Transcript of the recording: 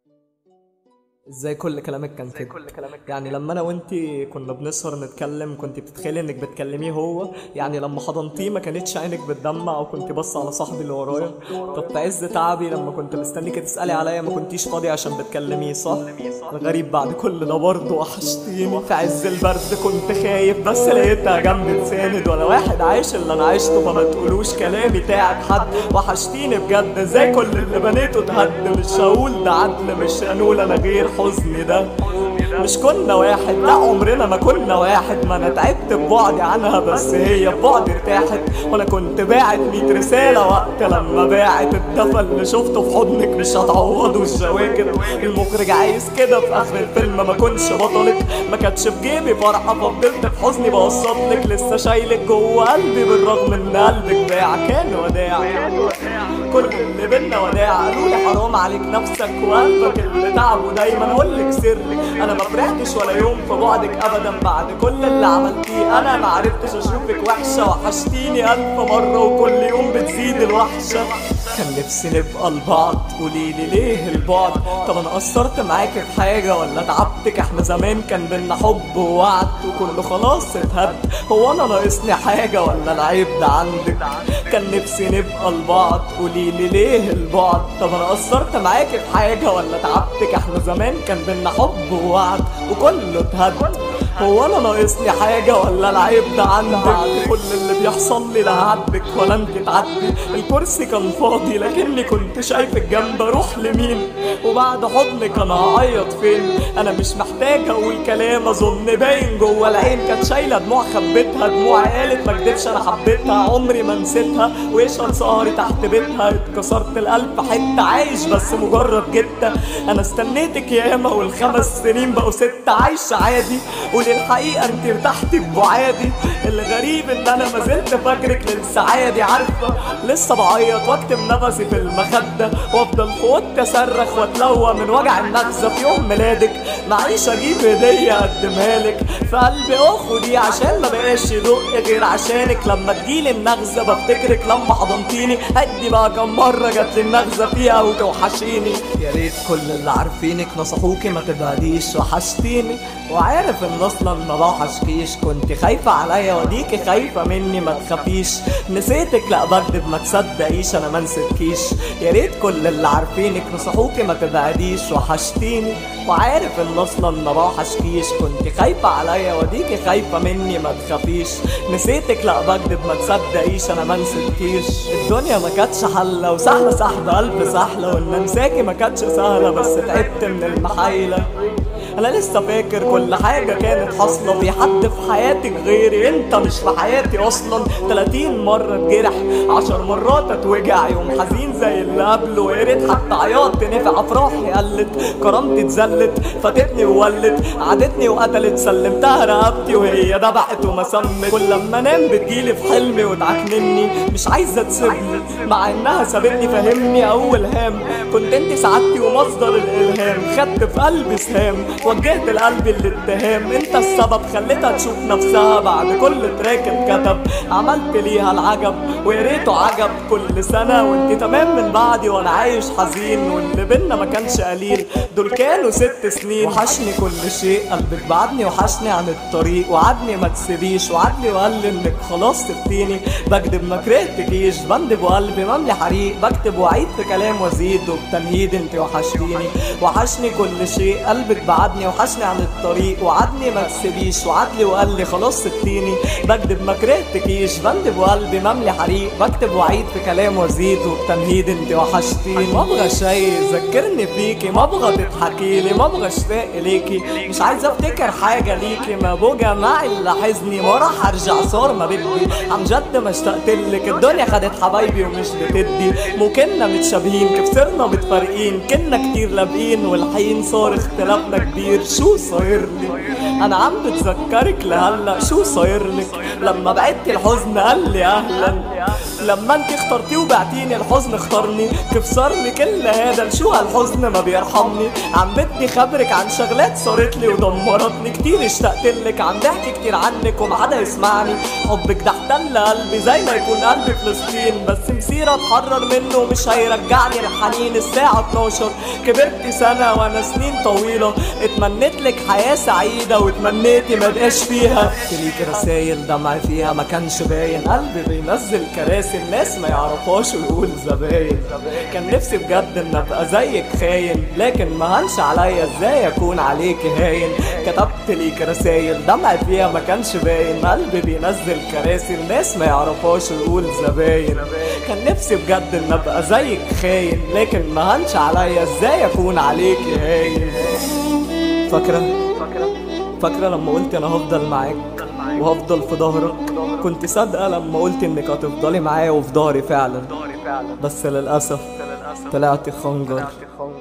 ازاي كل كلامك كان كده يعني لما انا وانتي كنا بنسهر نتكلم كنت بتتخيلي انك بتكلميه هو يعني لما حضنتيه ما كانتش عينك بتدمع او كنت بص على صاحبي اللي ورايا طب في عز تعبي لما كنت مستنيك تسالي عليا ما كنتيش فاضي عشان بتكلميه صح الغريب بعد كل ده برضه وحشتيني في عز البرد كنت خايف بس لقيتها جنبي تساند ولا واحد عايش اللي انا عشته فما تقولوش كلامي تعب حد وحشتيني بجد زي كل اللي بنيته اتهد مش هقول ده عدل مش هنقول انا غير حزني ده مش كنا واحد لا عمرنا ما كنا واحد ما انا تعبت ببعدي عنها بس هي ببعدي ارتاحت وانا كنت باعت ميت رسالة وقت لما باعت الدفى اللي شفته في حضنك مش هتعوضه الشواكر المخرج عايز كده في اخر الفيلم ما كنش بطلك ما كانتش في جيبي فرحة فضلت في حزني بوصف لك لسه شايلك جوه قلبي بالرغم ان قلبك باع كان وداع كل اللي بينا وداع قالوا لي حرام عليك نفسك وقلبك اللي تعبه دايما اقول لك سر انا ما فرحتش ولا يوم في بعدك ابدا بعد كل اللي عملتيه انا ما عرفتش اشوفك وحشه وحشتيني الف مره وكل يوم بتزيد الوحشه كان نفسي نبقى لبعض قوليلي ليه البعد طب انا قصرت معاكي في حاجه ولا تعبتك احنا زمان كان بينا حب ووعد وكله خلاص اتهد هو انا ناقصني حاجه ولا العيب ده عندك كان نفسي نبقى لبعض قوليلي ليه البعد طب انا قصرت معاكي في حاجه ولا تعبتك احنا زمان كان بينا حب ووعد وكله اتهد هو انا ناقصني حاجة ولا العيب ده عندك كل اللي بيحصل لي لا هعاتبك ولا انت تعاتبي الكرسي كان فاضي لكني كنت شايفك جنب اروح لمين وبعد حضنك انا هعيط فين انا مش محتاج اقول كلام اظن باين جوه العين كانت شايله دموع خبيتها دموع قالت ما اكدبش انا حبيتها عمري ما نسيتها ويشهد سهري تحت بيتها اتكسرت القلب حته عايش بس مجرد جته انا استنيتك ياما والخمس سنين بقوا ستة عايشة عادي قولي الحقيقة انت ارتحتي ببعادي الغريب ان انا ما زلت فاكرك للسعادة عارفة لسه بعيط واكتم نفسي في المخدة وافضل في اوضتي اصرخ واتلوى من وجع النغزة في يوم ميلادك معيش اجيب هدية اقدمها لك في قلبي اخدي عشان ما بقاش يدق غير عشانك لما تجيلي النغزة بفتكرك لما حضنتيني ادي بقى كم مرة جاتلي النغزة فيها وتوحشيني يا ريت كل اللي عارفينك نصحوكي ما تبعديش وحشتيني وعارف ان اصلا ما بوحشكيش كنت خايفة عليا وديكي خايفة مني ما تخافيش نسيتك لا بكدب ما تصدقيش انا ما نسيتكيش يا ريت كل اللي عارفينك نصحوكي ما تبعديش وحشتيني وعارف ان اصلا ما بوحشكيش كنت خايفة عليا وديكي خايفة مني ما تخافيش نسيتك لا بكدب ما تصدقيش انا ما نسيتكيش الدنيا ما كانتش حلة وسهلة سحب قلب سهلة وان انساكي ما كانتش سهلة بس تعبت من المحايلة انا لسه فاكر كل حاجة كانت حاصلة في حد في حياتك غيري انت مش في حياتي اصلا 30 مرة اتجرح 10 مرات اتوجع يوم حزين زي اللي قبله يا ريت حتى عياط نفع افراحي قلت كرامتي اتذلت فاتتني وولت عادتني وقتلت سلمتها رقبتي وهي دبحت وما سمت كل لما انام بتجيلي في حلمي وتعكنني مش عايزة تسيبني مع انها سابتني فهمني اول هام كنت انت سعادتي ومصدر الالهام خدت في قلبي سهام وجهت القلب الاتهام انت السبب خليتها تشوف نفسها بعد كل تراك اتكتب عملت ليها العجب ويا ريته عجب كل سنه وانت تمام من بعدي وانا عايش حزين واللي بينا ما كانش قليل دول كانوا ست سنين وحشني كل شيء قلبك بعدني وحشني عن الطريق وعدني ما تسيبيش وعدني وقال لي انك خلاص سبتيني بكدب ما كرهتكيش بندب وقلبي مملي حريق بكتب وعيد في كلام وازيد وبتمهيد انت وحشتيني وحشني كل شيء قلبك بعدني وحشني عن الطريق وعدني ما تسيبيش وعدلي وقال لي خلاص سبتيني بكدب ما كرهتكيش بندب وقلبي مملي حريق بكتب وعيد في كلام وازيد وبتمهيد انت وحشتيني ما ابغى شيء ذكرني فيكي ما ابغى تضحكي لي ما ابغى اشتاق ليكي مش عايز افتكر حاجه ليكي ما بوجع معي اللي حزني ما راح ارجع صار ما بدي عن جد ما اشتقت لك الدنيا خدت حبايبي ومش بتدي مو كنا متشابهين كيف صرنا متفارقين كنا كتير لابقين والحين صار اختلافنا كبير شو صاير لي انا عم بتذكرك لهلا شو صايرلك لما بعدتي الحزن قال لي اهلا لما انت اخترتي وبعتيني الحزن اختارني كيف صار لي كل هذا شو هالحزن ما بيرحمني عم بدي خبرك عن شغلات صارت لي ودمرتني كتير اشتقت لك عم بحكي كتير عنك وما حدا يسمعني حبك ده احتل قلبي زي ما يكون قلبي فلسطين بس مصير اتحرر منه مش هيرجعني الحنين الساعة 12 كبرت سنة وانا سنين طويلة اتمنيت لك حياة سعيدة وتمنيتي ما بقاش فيها ليك رسايل دمعي فيها ما كانش باين قلبي بينزل كراسي الناس ما يعرفوش ويقول زباين كان نفسي بجد ان ابقى زيك خاين لكن ما هنش عليا ازاي اكون عليك هاين كتبت ليك رسايل دمعي فيها ما كانش باين قلبي بينزل كراسي الناس ما يعرفوش ويقول زباين كان نفسي بجد ان ابقى زيك خاين لكن ما هنش عليا ازاي اكون عليك هاين فاكرة فاكرة لما قلت انا هفضل معاك وهفضل في ظهرك كنت صادقة لما قلت انك هتفضلي معايا وفي ظهري فعلا بس للأسف طلعت خنجر